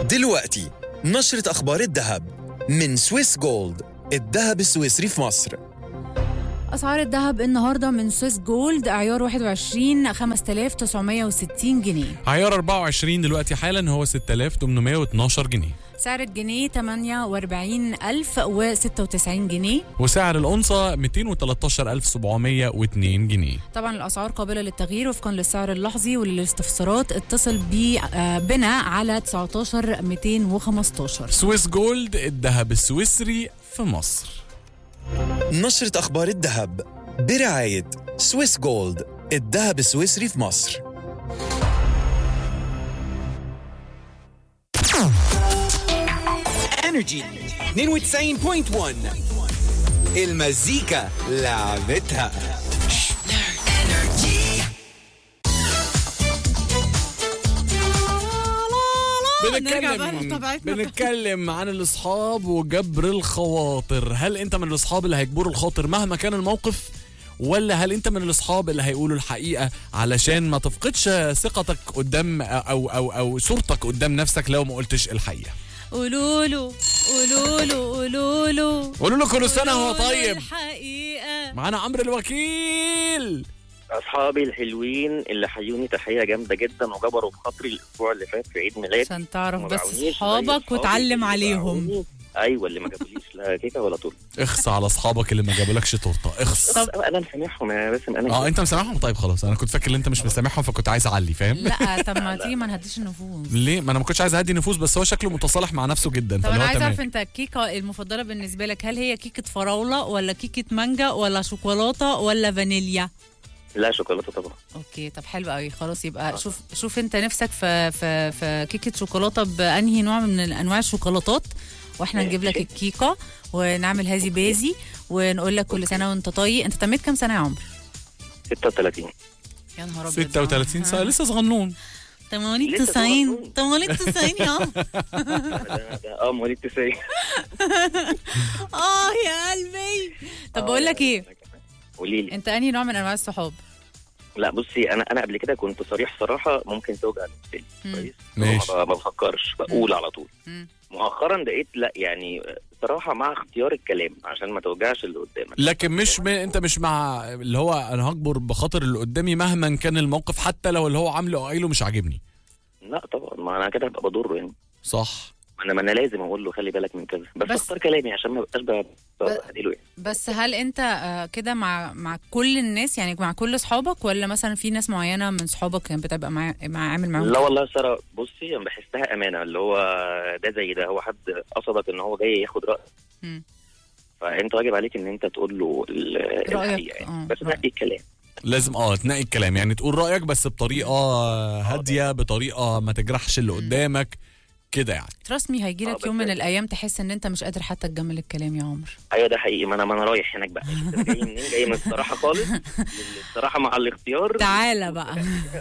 دلوقتي نشرة أخبار الذهب من سويس جولد الذهب السويسري في مصر أسعار الذهب النهاردة من سويس جولد عيار 21 5960 جنيه عيار 24 دلوقتي حالا هو 6812 جنيه سعر الجنيه 48096 جنيه وسعر الأنصة 213702 جنيه طبعا الأسعار قابلة للتغيير وفقا للسعر اللحظي وللاستفسارات اتصل بي آه، بنا على 19 215 سويس جولد الذهب السويسري في مصر نشرة أخبار الذهب برعاية سويس جولد الذهب السويسري في مصر انرجي 92.1 المزيكا لعبتها نرجع بقى بنتكلم لطبيعتنا. بنتكلم عن الاصحاب وجبر الخواطر هل انت من الاصحاب اللي هيجبروا الخاطر مهما كان الموقف ولا هل انت من الاصحاب اللي هيقولوا الحقيقه علشان ما تفقدش ثقتك قدام او او او صورتك قدام نفسك لو ما قلتش الحقيقه قولوا له قولوا له قولوا له قولوا له كل سنه وهو قولوا له طيب الحقيقة معانا عمرو الوكيل اصحابي الحلوين اللي حيوني تحيه جامده جدا وجبروا بخاطري الاسبوع اللي فات في عيد ميلادي عشان تعرف وما بس باعونيش زي صحابك أصحابي وتعلم اللي عليهم باعوني. ايوه اللي ما جابوليش لا كيكه ولا طول اخص على اصحابك اللي ما جابولكش تورته اخص طب- انا مسامحهم يا باسم انا اه انت مسامحهم طيب خلاص انا كنت فاكر ان انت مش مسامحهم فكنت عايز اعلي فاهم لا طب ما تيجي ما نهديش النفوس ليه ما انا ما كنتش عايز اهدي نفوس بس هو شكله متصالح مع نفسه جدا طب فاللي انا هو عايزه تمام اعرف انت الكيكه المفضله بالنسبه لك هل هي كيكه فراوله ولا كيكه مانجا ولا شوكولاته ولا فانيليا لا شوكولاته طبعا اوكي طب حلو قوي خلاص يبقى شوف شوف انت نفسك في في في كيكه شوكولاته بانهي نوع من انواع الشوكولاتات واحنا نجيب لك الكيكه ونعمل هذه بازي ونقول لك كل سنه وانت طيب انت تميت كام سنه يا عمرو 36 يا نهار ابيض 36 سنه لسه صغنون تمانية لسه تسعين صغنون. تمانية تسعين يا عمرو ده- ده- اه مواليد 90 اه يا قلبي طب بقول لك ايه قولي لي انت انهي نوع من انواع الصحاب لا بصي انا انا قبل كده كنت صريح صراحه ممكن توجع نفسي مم. كويس ماشي. ما ما بفكرش بقول على طول مم. مؤخرا بقيت لا يعني صراحه مع اختيار الكلام عشان ما توجعش اللي قدامك لكن مش م... انت مش مع اللي هو انا هكبر بخاطر اللي قدامي مهما كان الموقف حتى لو اللي هو عامله او قايله مش عاجبني لا طبعا ما انا كده هبقى بضره يعني صح ما انا ما انا لازم اقول له خلي بالك من كذا بس, بس- اختار كلامي عشان ما بقاش ب- ببهدله يعني بس هل انت آه، كده مع مع كل الناس يعني مع كل اصحابك ولا مثلا في ناس معينه من صحابك كان بتبقى مع, مع عامل معاهم لا والله يا ساره بصي انا بحسها امانه اللي هو ده زي ده هو حد قصدك ان هو جاي ياخد راي مم. فانت واجب عليك ان انت تقول له ال- رأيك، الحقيقه آه، يعني بس رأيك. نقي الكلام لازم اه تنقي الكلام يعني تقول رايك بس بطريقه هاديه بطريقه ما تجرحش اللي قدامك كده يعني تراست مي هيجي آه، لك بس- يوم من الايام تحس ان انت مش قادر حتى تجمل الكلام يا عمر ايوه ده حقيقي ما انا ما انا رايح هناك بقى أنت جاي منين جاي من الصراحه خالص الصراحه مع الاختيار تعالى بقى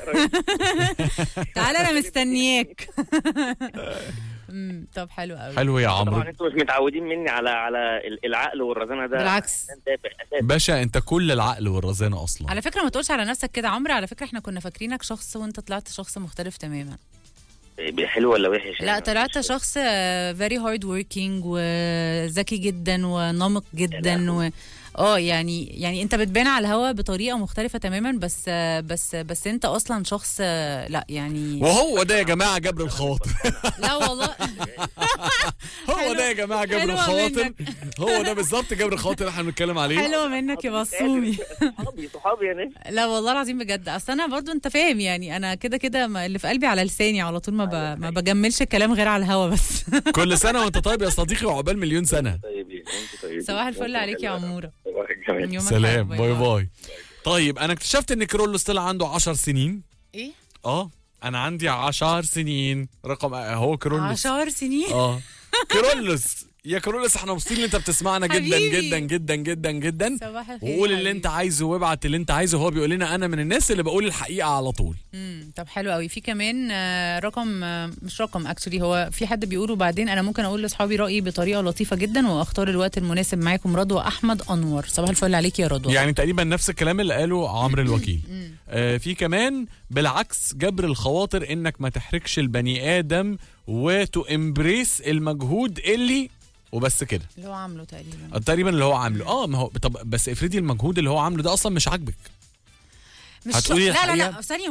تعالى انا مستنياك مم، طب حلو قوي حلو يا عمرو طبعا انتوا مش متعودين مني على على ال- العقل والرزانه ده بالعكس. ده تافه اساسا باشا انت كل العقل والرزانه اصلا على فكره ما تقولش على نفسك كده عمرو على فكره احنا كنا فاكرينك شخص وانت طلعت شخص مختلف تماما حلو ولا وحش لا يعني؟ طلعت شخص فيري هارد وركينج وذكي جدا ونمق جدا و اه يعني يعني انت بتبان على الهوا بطريقه مختلفه تماما بس آه، بس بس انت اصلا شخص آه، لا يعني وهو ده يا جماعه جبر الخواطر لا والله هو حلوة- ده يا جماعه جبر حلوة الخواطر منك. هو ده بالظبط جبر الخواطر اللي احنا بنتكلم عليه حلوه منك يا بصومي صحابي صحابي يا ناس لا والله العظيم بجد اصل انا برضو انت فاهم يعني انا كده كده ما- اللي في قلبي على لساني على طول ما ب... ما بجملش الكلام غير على الهوا بس كل سنه وانت طيب يا صديقي وعقبال مليون سنه طيبين انتوا طيبين صباح الفل عليك يا عموره صباح الجمال يومك سلام حلو. باي باي طيب انا اكتشفت ان كرولوس طلع عنده 10 سنين ايه اه انا عندي 10 سنين رقم هو كرولوس عشر سنين اه كرولوس يا كارولس احنا مبسوطين ان انت بتسمعنا جدا حبيبي. جدا جدا جدا جدا صباح الخير وقول يا اللي انت حبيبي. عايزه وابعت اللي انت عايزه هو بيقول لنا انا من الناس اللي بقول الحقيقه على طول امم طب حلو قوي في كمان آه، رقم آه، مش رقم اكشلي هو في حد بيقوله بعدين انا ممكن اقول لاصحابي رايي بطريقه لطيفه جدا واختار الوقت المناسب معاكم رضوى احمد انور صباح الفل عليك يا رضوى يعني تقريبا نفس الكلام اللي قاله عمرو الوكيل آه في كمان بالعكس جبر الخواطر انك ما تحركش البني ادم وتو امبريس المجهود اللي وبس كده اللي هو عامله تقريبا تقريبا اللي هو عامله اه ما هو طب بس افرضي المجهود اللي هو عامله ده اصلا مش عاجبك مش هتقولي لا لا الحقيقة؟ لا ثانيه